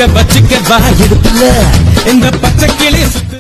வச்சுக்க வச்சுக்க வா இடுப்புல இந்த பச்சை கிளி சுத்து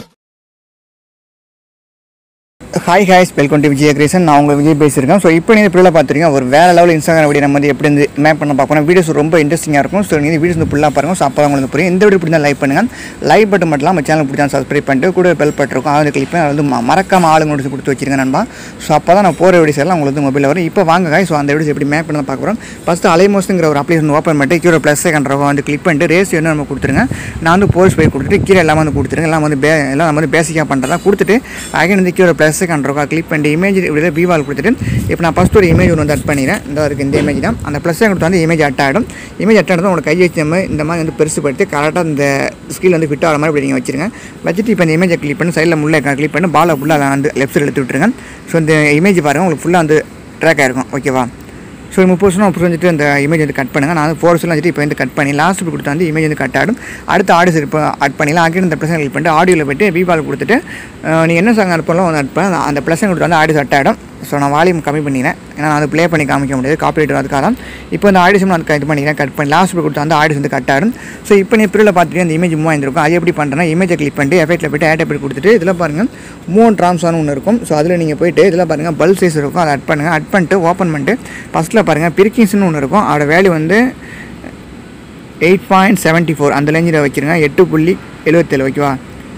ஹாய் ஹாய்ஸ் வெல்கம் டு விஜய் கிரேசன் நான் உங்கள் விஜய் பேசியிருக்கேன் ஸோ இப்போ நீங்கள் இப்படிலாம் பார்த்துருக்கீங்க ஒரு வேறு லெவல் இன்ஸ்டாகிராம் வீடியோ நம்ம வந்து எப்படி வந்து மேப் பண்ண பார்க்கணும் வீடியோஸ் ரொம்ப இன்ட்ரெஸ்டிங்காக இருக்கும் ஸோ நீங்கள் வீடியோஸ் வந்து ஃபுல்லாக பாருங்க ஸோ அப்போ தான் உங்களுக்கு புரியும் இந்த வீடியோ பிடிச்சா லைக் பண்ணுங்கள் லைக் பட்டன் மட்டும் நம்ம சேனல் பிடிச்சா சப்ஸ்கிரைப் பண்ணிட்டு கூட பெல் பட்டிருக்கும் அதை கிளிக் பண்ணி அதை வந்து ம- மறக்காம ஆளுங்க நோட்டீஸ் கொடுத்து வச்சிருங்க நண்பா ஸோ அப்போ தான் நான் போகிற வீடியோஸ் எல்லாம் உங்களுக்கு வந்து மொபைலில் வரும் இப்போ வாங்க guys ஸோ அந்த வீடியோஸ் எப்படி மேப் பண்ண பார்க்க போகிறோம் ஃபஸ்ட்டு அலைமோஸ்ங்கிற ஒரு அப்ளிகேஷன் ஓப்பன் பண்ணிட்டு கீழே ப்ளஸ் கண்ட்ரவா வந்து கிளிக் பண்ணிட்டு ரேஸ் வந்து நம்ம கொடுத்துருங்க நான் வந்து போஸ்ட் பை கொடுத்துட்டு கீழே எல்லாம் வந்து கொடுத்துருங்க எல்லாம் வந்து பே எல்லாம் நம்ம வந்து பேசிக்காக பண்ணுறதா கொடுத்துட்டு அகைன் வந்து கீழே ப்ளஸ் கண்ட்ரவா கிளிக் பண்ணிட்டு இமேஜ் இப்படி விவால் கொடுத்துட்டு இப்போ நான் ஃபஸ்ட் ஒரு இமேஜ் ஒன்று வந்து அட் பண்ணிடுறேன் இந்த இருக்குது இந்த இமேஜ் தான் அந்த ப்ளஸ் கொடுத்து வந்து இமேஜ் அட் ஆகிடும் இமேஜ் அட் ஆகிடும் உங்களோட கை வச்சு நம்ம இந்த மாதிரி வந்து பெருசுப்படுத்தி கரெக்டாக இந்த ஸ்கில் வந்து ஃபிட் ஆகிற மாதிரி இப்படி நீங்கள் வச்சிருங்க வச்சுட்டு இப்போ இந்த இமேஜை கிளிக் பண்ணி சைடில் முள்ளே கிளிக் பண்ணி பாலை ஃபுல்லாக வந்து லெஃப்ட் சைடு எடுத்து விட்டுருங்க ஸோ இந்த இமேஜ் பாருங்கள் உங்களுக்கு ஃபுல்லாக வந்து ட்ராக் ஆயிருக்கும் ஓகேவா ஸோ முப்பது வருஷம் அப்புறம் வந்துட்டு அந்த இமேஜ் வந்து கட் பண்ணுங்கள் நான் வந்து ஃபோர் வருஷம் வந்துட்டு இப்போ வந்து கட் பண்ணி லாஸ்ட் கொடுத்து வந்து இமேஜ் வந்து கட் ஆகிடும் அடுத்த ஆடியோ இப்போ அட் பண்ணிடலாம் அகைன் இந்த ப்ளஸ் கிளிக் பண்ணிட்டு ஆடியோவில் போய்ட்டு விபால் கொடுத்துட்டு நீங்கள் என்ன சாங் அனுப்பலாம் வந்து அட் பண்ண அந்த ப்ளஸ் கொடுத்து வந்து ஆடியோ அட் ஆகிடும் ஸோ நான் வால்யூம் கம்மி பண்ணிக்கிறேன் ஏன்னா நான் அது ப்ளே பண்ணி காமிக்க முடியாது காப்பிரைட் அதுக்காக தான் இப்போ இந்த ஆடியோ நான் இது பண்ணிக்கிறேன் கட் பண்ணி லாஸ்ட் கொடுத்து வந்து ஆடியோ வந்து கட் ஆகிடும் ஸோ இப்போ நீ பிரிவில் பார்த்துட்டு அந்த இமேஜ் மூவ் ஆயிருக்கும் அது எப்படி பண்ணுறேன்னா இமேஜை கிளிக் பண்ணிட்டு எஃபெக்ட்டில் போய்ட்டு ஆட் எப்படி கொடுத்துட்டு இதில் பாருங்கள் மூணு ட்ராம்ஸான ஒன்று இருக்கும் ஸோ அதில் நீங்கள் போயிட்டு இதில் பாருங்கள் பல் சைஸ் இருக்கும் அதை அட் பண்ணுங்கள் அட் பண்ணிட்டு ஓப்பன் பண்ணிட்டு ஃபஸ்ட்டில் பாருங்கள் பிரிக்கிங்ஸ்னு ஒன்று இருக்கும் அதோட வேல்யூ வந்து எயிட் பாயிண்ட் செவன்ட்டி ஃபோர் அந்த ரேஞ்சில் வச்சுருங்க எட்டு புள்ளி எழுபத்தேழு ஓகேவா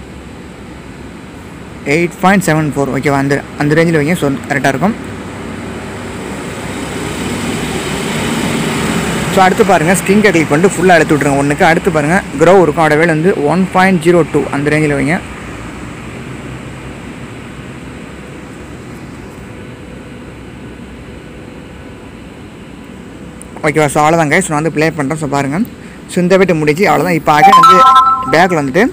எயிட் பாயிண்ட் செவன் ஃபோர் ஓகேவா அந்த அந்த ரேஞ்சில் வைங்க ஸோ கரெக்டாக இருக்கும் ஸோ அடுத்து பாருங்கள் ஸ்கின் கிளிக் பண்ணிட்டு ஃபுல்லாக எடுத்து விட்ருங்க ஒன்றுக்கு அடுத்து பாருங்கள் க்ரோ இருக்கும் அதோட வேலை வந்து ஒன் பாயிண்ட் ஜீரோ டூ அந்த ரேஞ்சில் வைங்க ஓகேவா ஸோ அவ்வளோதான் கைஸ் நான் வந்து ப்ளே பண்ணுறேன் ஸோ பாருங்கள் ஸோ இந்த வீட்டு முடிச்சு அவ்வளோதான் இப்போ அகைன் வந்து பேக்கில் வந்துட்டு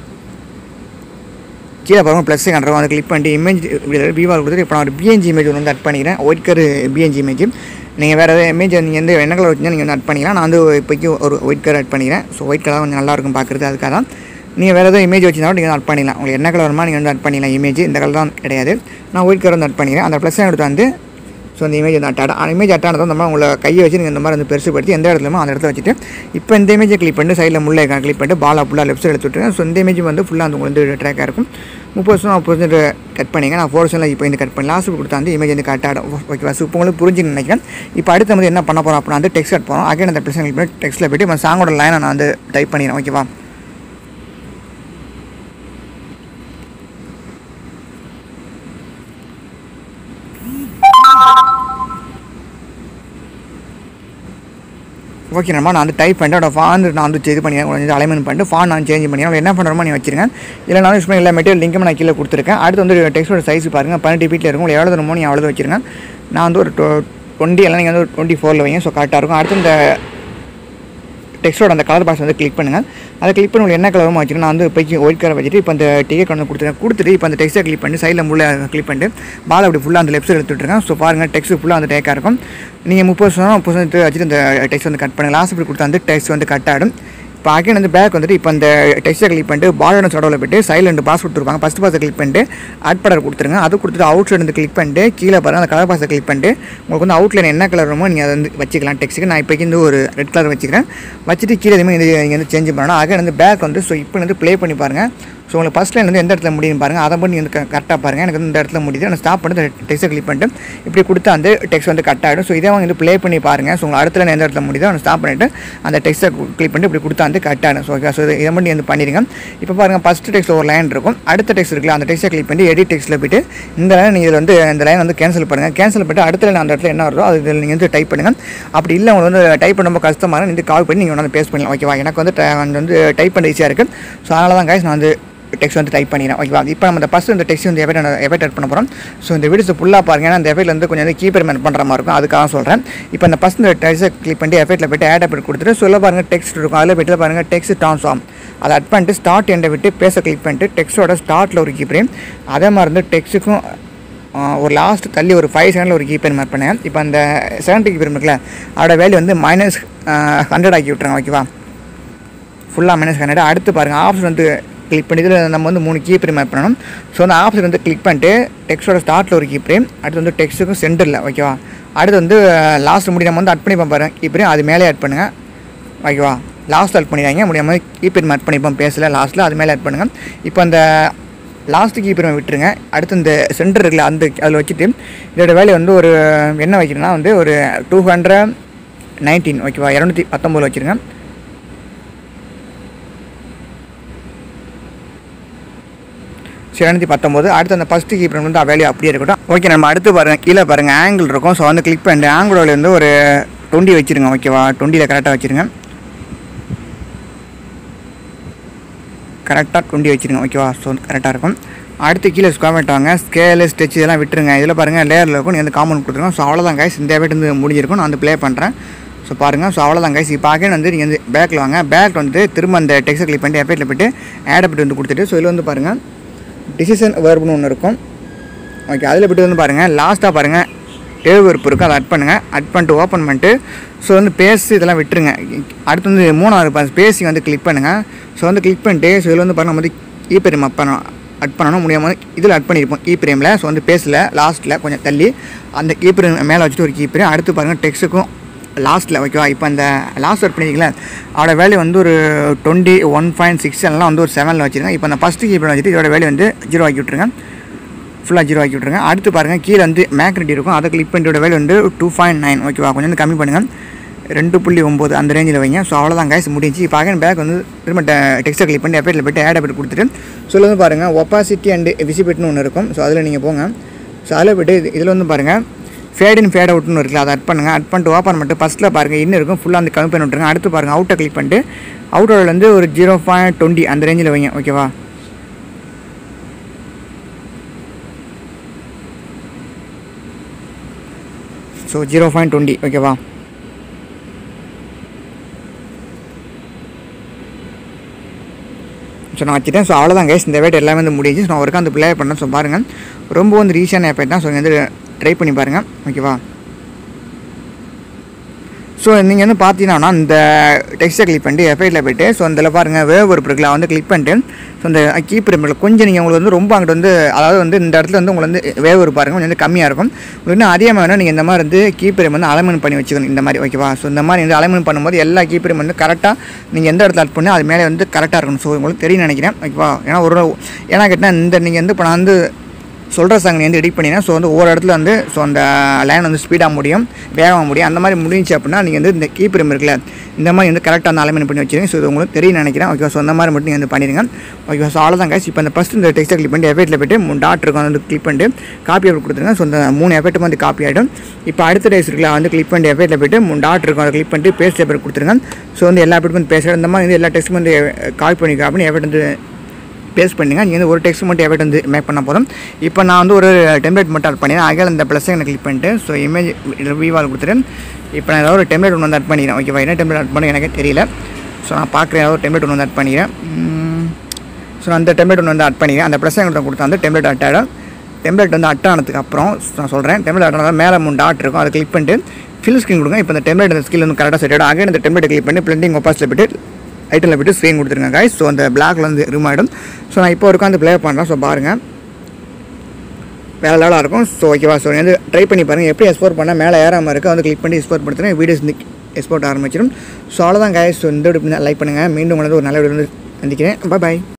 கீழே பாருங்கள் ப்ளஸ் கண்ட்ரோல் அதை கிளிக் பண்ணிட்டு இமேஜ் விவால் கொடுத்துட்டு இப்போ நான் ஒரு பிஎன்ஜி இமேஜ் ஒன்று வந்து அட் பண்ணிக்கிறேன் ஒயிட் கரு பிஎன்ஜி இமேஜ் நீங்கள் வேறு ஏதாவது இமேஜ் நீங்கள் எந்த என்ன கலர் வச்சுருந்தா நீங்கள் வந்து அட் பண்ணிக்கலாம் நான் வந்து இப்போக்கி ஒரு ஒயிட் கலர் அட் பண்ணிக்கிறேன் ஸோ ஒயிட் கலர் கொஞ்சம் நல்லாயிருக்கும் பார்க்குறது அதுக்காக தான் நீங்கள் வேறு ஏதாவது இமேஜ் வச்சுருந்தாலும் நீங்கள் அட் பண்ணிக்கலாம் உங்களுக்கு என்ன கலர் வருமா நீங்கள் வந்து அட் பண்ணிக்கலாம் இமேஜ் இந்த கலர் தான் கிடையாது நான் ஒயிட் கலர் வந்து அட் பண்ணிக்கிறேன் அந்த ப்ளஸ் எடுத்து வந்து ஸோ அந்த இமேஜ் வந்து அட்டாட அந்த இமேஜ் அட்டானதும் இந்த மாதிரி உங்களை கையை வச்சு நீங்கள் இந்த மாதிரி வந்து பெருசுப்படுத்தி எந்த இடத்துலமோ அந்த இடத்துல வச்சுட்டு இப்போ இந்த இமேஜை கிளிக் பண்ணிட்டு சைடில் முள்ளே கிளிக் பண்ணிட்டு பாலா ஃபுல்லாக லெஃப்ட் சைடு எடுத்து விட்டுருங்க ஸோ இந்த இமேஜ் வந்து ஃபுல்லாக அந்த உங்களுக்கு வந்து ட்ராக்காக இருக்கும் முப்பது வருஷம் முப்பது வருஷம் கட் பண்ணிங்க நான் ஃபோர் வருஷம் இப்போ இந்த கட் பண்ணி லாஸ்ட் கொடுத்தா வந்து இமேஜ் வந்து கட் ஆடும் ஓகேவா ஸோ இப்போ உங்களுக்கு புரிஞ்சுன்னு நினைக்கிறேன் இப்போ அடுத்து வந்து என்ன பண்ண போகிறோம் அப்படின்னா வந்து டெக்ஸ்ட் கட் போகிறோம் அகைன் அந்த ப்ளஸ் கிளிக் பண்ணி டெக்ஸ்ட்டில் போய்ட்டு இப்போ சாங்கோட லைனை நான் வந்து டைப் பண்ணிடுறேன் ஓகேவா ஓகே நம்ம நான் வந்து டைப் பண்ணிட்டு அதோட ஃபான் நான் வந்து இது பண்ணி கொஞ்சம் அலைமெண்ட் பண்ணிட்டு ஃபான் நான் சேஞ்ச் பண்ணி என்ன பண்ணுறோமோ நீ வச்சிருங்க இல்லை நான் யூஸ் பண்ணி எல்லா மெட்டீரியல் லிங்க்கும் நான் கீழே கொடுத்துருக்கேன் அடுத்து வந்து டெக்ஸ்டோட சைஸ் பாருங்கள் பன்னெண்டு பீட்டில் இருக்கும் உங்களுக்கு எவ்வளோ தரமோ நீ அவ்வளோ வச்சிருங்க நான் வந்து ஒரு டுவெண்ட்டி எல்லாம் நீங்கள் வந்து ஒரு டுவெண்ட்டி ஃபோரில் வைங்க ஸோ கரெக்டாக இருக்கும் அடுத்து இந்த டெக்ஸ்டோட அந்த கலர் பாக்ஸ் வந்து கிளிக் பண்ணுங்கள் அதை கிளிக் பண்ணி உங்களுக்கு என்ன கலரும் வச்சுருக்கேன் நான் வந்து இப்போக்கி ஒயிட் கலர் வச்சுட்டு இப்போ அந்த டிக்கெட் வந்து கொடுத்துருக்கேன் கொடுத்துட்டு இப்போ அந்த டெக்ஸ்ட்டை கிளிக் பண்ணி சைடில் முள்ள கிளிக் பண்ணிட்டு பால் அப்படி ஃபுல்லாக அந்த லெஃப்ட் சைடு எடுத்துட்டுருக்கேன் ஸோ பாருங்கள் டெக்ஸ்ட் ஃபுல்லாக அந்த டேக்காக இருக்கும் நீங்கள் முப்பது வருஷம் முப்பது வருஷம் வச்சுட்டு இந்த டெக்ஸ்ட் வந்து கட் பண்ணுங்கள் லாஸ்ட் இப்படி கொடுத்தா வந்து டெக்ஸ்ட் வந்து கட் ஆகிடும் இப்போ அகைன் வந்து பேக் வந்துட்டு இப்போ அந்த டெக்ஸ்ட்டை கிளிக் பண்ணிட்டு பாலோட சடவில் போய்ட்டு சைலண்ட் பாஸ் கொடுத்துருப்பாங்க ஃபஸ்ட் பாஸை கிளிக் பண்ணிட்டு ஆட் படர் கொடுத்துருங்க அது கொடுத்துட்டு அவுட் சைடு வந்து கிளிக் பண்ணிட்டு கீழே பாருங்கள் அந்த கலர் பாஸை கிளிக் பண்ணிட்டு உங்களுக்கு வந்து அவுட்லைன் என்ன கலர் வருமோ நீங்கள் அதை வந்து வச்சுக்கலாம் டெக்ஸ்ட்டுக்கு நான் இப்போக்கி வந்து ஒரு ரெட் கலர் வச்சுக்கிறேன் வச்சுட்டு கீழே எதுவுமே இது நீங்கள் வந்து சேஞ்ச் பண்ணணும் அகைன் வந்து பேக் வந்து ஸோ இப்போ வந்து ப்ளே பண்ணி பாருங்கள் ஸோ உங்களுக்கு ஃபஸ்ட் லைன் வந்து எந்த இடத்துல முடியும் பாருங்கள் அதை பண்ணி வந்து கரெக்டாக பாருங்கள் எனக்கு வந்து இந்த இடத்துல முடியுது நான் ஸ்டாப் பண்ணிட்டு டெக்ஸ்ட்டை கிளிக் பண்ணிட்டு இப்படி கொடுத்தா அந்த டெக்ஸ்ட் வந்து கட் ஆகிடும் ஸோ இதை வந்து ப்ளே பண்ணி பாருங்கள் ஸோ உங்களுக்கு அடுத்த லைன் எந்த இடத்துல முடியுதோ அதை ஸ்டாப் பண்ணிவிட்டு அந்த டெக்ஸ்ட்டை கிளிக் பண்ணிட்டு இப்படி கொடுத்தா வந்து கட் ஆகிடும் ஸோ ஓகே ஸோ இதை மட்டும் வந்து பண்ணிடுங்க இப்போ பாருங்கள் ஃபஸ்ட் டெக்ஸ்ட்டில் ஒரு லைன் இருக்கும் அடுத்த டெக்ஸ்ட் இருக்குல்ல அந்த டெக்ஸ்ட்டை கிளிக் பண்ணி எடிட் டெக்ஸ்ட்டில் போய்ட்டு இந்த லைன் நீங்கள் வந்து இந்த லைன் வந்து கேன்சல் பண்ணுங்கள் கேன்சல் பண்ணிட்டு அடுத்த லைன் அந்த இடத்துல என்ன வருதோ அது இதில் நீங்கள் வந்து டைப் பண்ணுங்கள் அப்படி இல்லை உங்களுக்கு வந்து டைப் பண்ண ரொம்ப கஷ்டமாக இந்த கால் பண்ணி நீங்கள் வந்து பேஸ்ட் பண்ணலாம் ஓகேவா எனக்கு வந்து ட- வந்து டைப் பண்ண ஈஸியாக இருக்குது ஸோ அதனால தான் guys நான் வந்து டெக்ஸ்ட் வந்து டைப் பண்ணிடுறேன் ஓகேவா இப்போ நம்ம இந்த ஃபஸ்ட் இந்த டெக்ஸ்ட் வந்து எஃபெக்ட் எஃபெக்ட் ஆட் பண்ண போகிறோம் ஸோ இந்த வீடியோஸ் ஃபுல்லாக பாருங்க ஏன்னா அந்த எஃபெக்ட் வந்து கொஞ்சம் வந்து கீப்பர் மேன் பண்ணுற மாதிரி இருக்கும் அதுக்காக சொல்கிறேன் இப்போ இந்த ஃபஸ்ட் இந்த டெக்ஸ்ட்டை கிளிக் பண்ணி எஃபெக்ட்டில் போய்ட்டு ஆட் அப்படி கொடுத்துட்டு சொல்ல பாருங்கள் டெக்ஸ்ட் இருக்கும் அதில் போய்ட்டு பாருங்கள் டெக்ஸ்ட் ட்ரான்ஸ்ஃபார்ம் அதை அட் பண்ணிட்டு ஸ்டார்ட் எண்டை விட்டு பேச கிளிக் பண்ணிட்டு டெக்ஸ்ட்டோட ஸ்டார்ட்டில் ஒரு கீப்பரையும் அதே மாதிரி வந்து டெக்ஸ்ட்டுக்கும் ஒரு லாஸ்ட் தள்ளி ஒரு ஃபைவ் செகண்டில் ஒரு கீப்பர் மார்க் பண்ணேன் இப்போ அந்த செவன்ட்டி கீப்பர் இருக்குல்ல அதோட வேல்யூ வந்து மைனஸ் ஹண்ட்ரட் ஆக்கி விட்ருங்க ஓகேவா ஃபுல்லாக மைனஸ் ஹண்ட்ரட் அடுத்து பாருங்கள் ஆப்ஷன் வந்து கிளிக் பண்ணி இதில் நம்ம வந்து மூணு கீப்பர் மேப் பண்ணணும் ஸோ அந்த ஆப்ஷன் வந்து கிளிக் பண்ணிட்டு டெக்ஸ்டோட ஸ்டார்ட்டில் ஒரு கீப்பரையும் அடுத்து வந்து டெக்ஸ்ட்டுக்கும் சென்டரில் ஓகேவா அடுத்து வந்து லாஸ்ட் முடி நம்ம வந்து அட் பண்ணி பாருங்க கீப்பரையும் அது மேலே ஆட் பண்ணுங்கள் ஓகேவா லாஸ்ட் ஆட் பண்ணிடுறாங்க முடியாமல் கீப்பர் ஆட் பண்ணிப்போம் பேசல லாஸ்ட்டில் அது மேலே ஆட் பண்ணுங்கள் இப்போ அந்த லாஸ்ட்டு கீப்பரை விட்டுருங்க அடுத்து இந்த சென்டர் இருக்குல்ல அந்த அதில் வச்சுட்டு இதோட வேலையை வந்து ஒரு என்ன வைக்கிறேன்னா வந்து ஒரு டூ ஹண்ட்ரட் நைன்டீன் ஓகேவா இரநூத்தி பத்தொம்போது வச்சுருங்க இரநூத்தி பத்தொம்போது அடுத்து அந்த ஃபஸ்ட்டு கீப்பர் வந்து வேல்யூ அப்படியே இருக்கட்டும் ஓகே நம்ம அடுத்து பாருங்கள் கீழே பாருங்கள் ஆங்கிள் இருக்கும் ஸோ வந்து கிளிக் பண்ணிட்டு ஆங்கிளோட வந்து ஒரு டுவெண்ட்டி வச்சுருங்க ஓகேவா டுவெண்ட்டியில் கரெக்டாக வச்சுருங்க கரெக்டாக டுவெண்ட்டி வச்சுருங்க ஓகேவா ஸோ கரெக்டாக இருக்கும் அடுத்து கீழே ஸ்கொயர் வாங்க ஸ்கேலு ஸ்டெச் இதெல்லாம் விட்டுருங்க இதில் பாருங்கள் லேயரில் இருக்கும் நீங்கள் வந்து காமன் கொடுத்துருங்க ஸோ அவ்வளோதான் கைஸ் இந்த வீட்டு வந்து முடிஞ்சிருக்கும் நான் வந்து ப்ளே பண்ணுறேன் ஸோ பாருங்கள் ஸோ அவ்வளோதான் கைஸ் இப்போ அகைன் வந்து நீங்கள் வந்து பேக்கில் வாங்க பேக் வந்து திரும்ப அந்த டெக்ஸ்ட் கிளிக் பண்ணிட்டு எஃபெக்ட்டில் போய்ட்டு ஆட் அப்படி வந்து கொடுத்துட்டு ஸோ இதில் வந்து பாருங்கள் டிசிஷன் வேர்ப்னு ஒன்று இருக்கும் ஓகே அதில் போய்ட்டு வந்து பாருங்கள் லாஸ்ட்டாக பாருங்கள் ஏழு வெறுப்பு இருக்கும் அதை அட் பண்ணுங்கள் அட் பண்ணிட்டு ஓப்பன் பண்ணிட்டு ஸோ வந்து பேஸ் இதெல்லாம் விட்டுருங்க அடுத்து வந்து மூணாவது ஸ்பேஸிங் வந்து கிளிக் பண்ணுங்கள் ஸோ வந்து கிளிக் பண்ணிட்டு ஸோ இதில் வந்து பாருங்கள் நம்ம வந்து இ பிரேம் அப் பண்ணணும் அட் பண்ணணும் முடியாமல் இதில் அட் பண்ணியிருப்போம் இ பிரேமில் ஸோ வந்து பேஸில் லாஸ்ட்டில் கொஞ்சம் தள்ளி அந்த கீ பிரேம் மேலே வச்சுட்டு ஒரு கீ பிரேம் அடுத்து பாருங்கள் டெக்ஸ்ட்டுக்கும் லாஸ்ட்டில் ஓகேவா இப்போ அந்த லாஸ்ட் ஒர்க் பண்ணிங்களா அதோட வேல்யூ வந்து ஒரு டுவெண்ட்டி ஒன் பாயிண்ட் சிக்ஸ் எல்லாம் வந்து ஒரு செவனில் வச்சுருங்க இப்போ அந்த ஃபஸ்ட்டு கீப்பர் வச்சுட்டு இதோட வேல்யூ வந்து ஜீரோ ஆக்கி விட்ருங்க ஃபுல்லாக ஜீரோ ஆக்கி விட்ருங்க அடுத்து பாருங்கள் கீழே வந்து மேக்னெட் இருக்கும் அதை கிளிக் பண்ணிட்டு வேல்யூ வந்து டூ பாயிண்ட் நைன் ஓகேவா கொஞ்சம் வந்து கம்மி பண்ணுங்கள் ரெண்டு புள்ளி ஒம்பது அந்த ரேஞ்சில் வைங்க ஸோ அவ்வளோதான் கைஸ் முடிஞ்சு இப்போ அகைன் பேக் வந்து திரும்ப டெக்ஸ்ட்டை கிளிக் பண்ணி எஃபெக்ட்டில் போய்ட்டு ஆட் அப்படி கொடுத்துட்டு ஸோ இதில் வந்து பாருங்கள் ஒப்பாசிட்டி அண்ட் விசிபிட்னு ஒன்று இருக்கும் ஸோ அதில் நீங்கள் போங்க ஸோ அதில் போய்ட்டு இது- இதில் வந்து பாருங்கள் ஃபேட் இன் ஃபேட் அவுட்னு இருக்குல்ல அதை அட் பண்ணுங்கள் அட் பண்ணிட்டு ஓப்பன் பண்ணிட்டு ஃபஸ்ட்டில் பாருங்கள் இன்னும் இருக்கும் ஃபுல்லாக அந்த கம்மி பண்ணி விட்ருங்க அடுத்து பாருங்கள் அவுட்டை கிளிக் பண்ணிட்டு அவுட்டோட வந்து ஒரு ஜீரோ பாயிண்ட் டுவெண்ட்டி அந்த ரேஞ்சில் வைங்க ஓகேவா ஸோ ஜீரோ பாயிண்ட் டுவெண்ட்டி ஓகேவா ஸோ நான் வச்சுட்டேன் ஸோ அவ்வளோதான் கைஸ் இந்த வேட் எல்லாமே வந்து முடிஞ்சு ஸோ நான் ஒருக்கா அந்த ப்ளே பண்ணேன் ஸோ பாருங்கள் ரொம்ப வந்து ரீசன் ஆப் தான் ஸோ வந்து ட்ரை பண்ணி பாருங்கள் ஓகேவா ஸோ நீங்கள் வந்து பார்த்தீங்கன்னா இந்த டெக்ஸ்ட்டை கிளிக் பண்ணிட்டு எஃபைட்டில் போயிட்டு ஸோ அதில் பாருங்கள் வேவ் ஒரு இருக்குல்ல வந்து கிளிக் பண்ணிட்டு ஸோ அந்த கீப்பர் கொஞ்சம் நீங்கள் உங்களுக்கு வந்து ரொம்ப அங்கிட்டு வந்து அதாவது வந்து இந்த இடத்துல வந்து உங்களுக்கு வந்து வேவ் ஒரு பாருங்க கொஞ்சம் வந்து கம்மியாக இருக்கும் உங்களுக்கு இன்னும் அதிகமாக வேணும் நீங்கள் இந்த மாதிரி வந்து கீப்பரை வந்து அலைமெண்ட் பண்ணி வச்சுக்கணும் இந்த மாதிரி ஓகேவா ஸோ இந்த மாதிரி வந்து அலைமெண்ட் பண்ணும்போது எல்லா கீப்பரையும் வந்து கரெக்டாக நீங்கள் எந்த இடத்துல அட் பண்ணி அது மேலே வந்து கரெக்டாக இருக்கணும் ஸோ உங்களுக்கு தெரியும் நினைக்கிறேன் ஓகேவா ஏன்னா ஒரு ஏன்னா கேட்டால் இந்த நீங்கள் வந்து இப்போ நான் வந்து சொல்கிற சாங் நீ வந்து எடிட் பண்ணினா ஸோ வந்து ஒவ்வொரு இடத்துல வந்து ஸோ அந்த லைன் வந்து ஸ்பீடாக முடியும் வேகமாக முடியும் அந்த மாதிரி முடிஞ்சு அப்படின்னா நீங்கள் வந்து இந்த கீப்பர் இருக்குல்ல இந்த மாதிரி வந்து கரெக்டாக அந்த அலைமெண்ட் பண்ணி வச்சிருங்க ஸோ இது உங்களுக்கு தெரியும் நினைக்கிறேன் ஓகே ஸோ அந்த மாதிரி மட்டும் நீங்கள் வந்து பண்ணிடுங்க ஓகே ஸோ அவ்வளோதான் guys இப்போ இந்த ஃபஸ்ட் இந்த டெக்ஸ்ட்டை கிளிக் பண்ணிட்டு எஃபெக்ட்டில் போய்ட்டு மூணு டாட் இருக்கும் அதை வந்து கிளிக் பண்ணிட்டு காப்பி அப்படி கொடுத்துருங்க ஸோ இந்த மூணு எஃபெக்ட்டும் வந்து காப்பி ஆகிடும் இப்போ அடுத்த டேஸ் இருக்குல்ல வந்து கிளிக் பண்ணிட்டு எஃபெக்ட்டில் போய்ட்டு மூணு டாட் இருக்கும் அதை கிளிக் பண்ணிட்டு பேஸ்ட் பேப்பர் கொடுத்துருங்க ஸோ வந்து எல்லா பேருக்கும் வந்து பேசுகிற இந்த மாதிரி வந்து எல்லா டெக்ஸ்ட்டும் வந்து காப்பி பண்ணி காப்பி எஃபெக்ட் வந்து பேஸ்ட் பண்ணுங்க நீங்கள் வந்து ஒரு டெக்ஸ்ட் மட்டும் எஃபெக்ட் வந்து மேக் பண்ண போதும் இப்போ நான் வந்து ஒரு டெம்ப்ளேட் மட்டும் ஆட் பண்ணிடுறேன் அகைல் இந்த ப்ளஸ் எனக்கு கிளிக் பண்ணிட்டு ஸோ இமேஜ் விவால் கொடுத்துட்டு இப்போ நான் ஏதாவது ஒரு டெம்ப்ளேட் ஒன்று வந்து ஆட் பண்ணிக்கிறேன் ஓகேவா என்ன டெம்ப்ளேட் ஆட் பண்ண எனக்கு தெரியல ஸோ நான் பார்க்குறேன் ஏதாவது ஒரு டெம்ப்ளேட் ஒன்று வந்து ஆட் பண்ணிக்கிறேன் ஸோ நான் அந்த டெம்ப்ளேட் ஒன்று வந்து ஆட் பண்ணிக்கிறேன் அந்த ப்ளஸ் எங்கிட்ட கொடுத்தா அந்த டெம்ப்ளேட் அட் ஆகிடும் டெம்ப்ளேட் வந்து அட் ஆனதுக்கு அப்புறம் நான் சொல்கிறேன் டெம்ப்ளேட் அட் ஆனது மேலே மூணு டாட் இருக்கும் அதை கிளிக் பண்ணிட்டு ஃபில் ஸ்க்ரீன் கொடுங்க இப்போ இந்த டெம்ப்ளேட் அந்த ஸ்கில் வந்து கரெக்டாக செட் ஆகிடும் அகைன் இந்த டெம்ப்ளேட் கிளிக் பண்ணி பிளண்டிங் ஒப்பாஸில் போய்ட்டு ஐட்டனில் போய்ட்டு ஸ்க்ரீன் கொடுத்துருங்க guys ஸோ அந்த பிளாக்ல வந்து ரிமூவ் ஆகிடும் ஸோ நான் இப்போ உட்காந்து ப்ளே பண்ணுறேன் ஸோ பாருங்கள் வேறு லெவலாக இருக்கும் ஸோ ஓகேவா ஸோ வந்து ட்ரை பண்ணி பாருங்கள் எப்படி எக்ஸ்போர்ட் பண்ணால் மேலே ஏறாமல் இருக்குது வந்து கிளிக் பண்ணி எக்ஸ்போர்ட் படுத்துறேன் வீடியோஸ் வந்து எக்ஸ்போர்ட் ஆரம்பிச்சிடும் ஸோ அவ்வளோதான் guys ஸோ இந்த வீடியோ லைக் பண்ணுங்கள் மீண்டும் உங்களது ஒரு நல்ல வீடியோ வந்து சந்திக்கிறேன் பாய்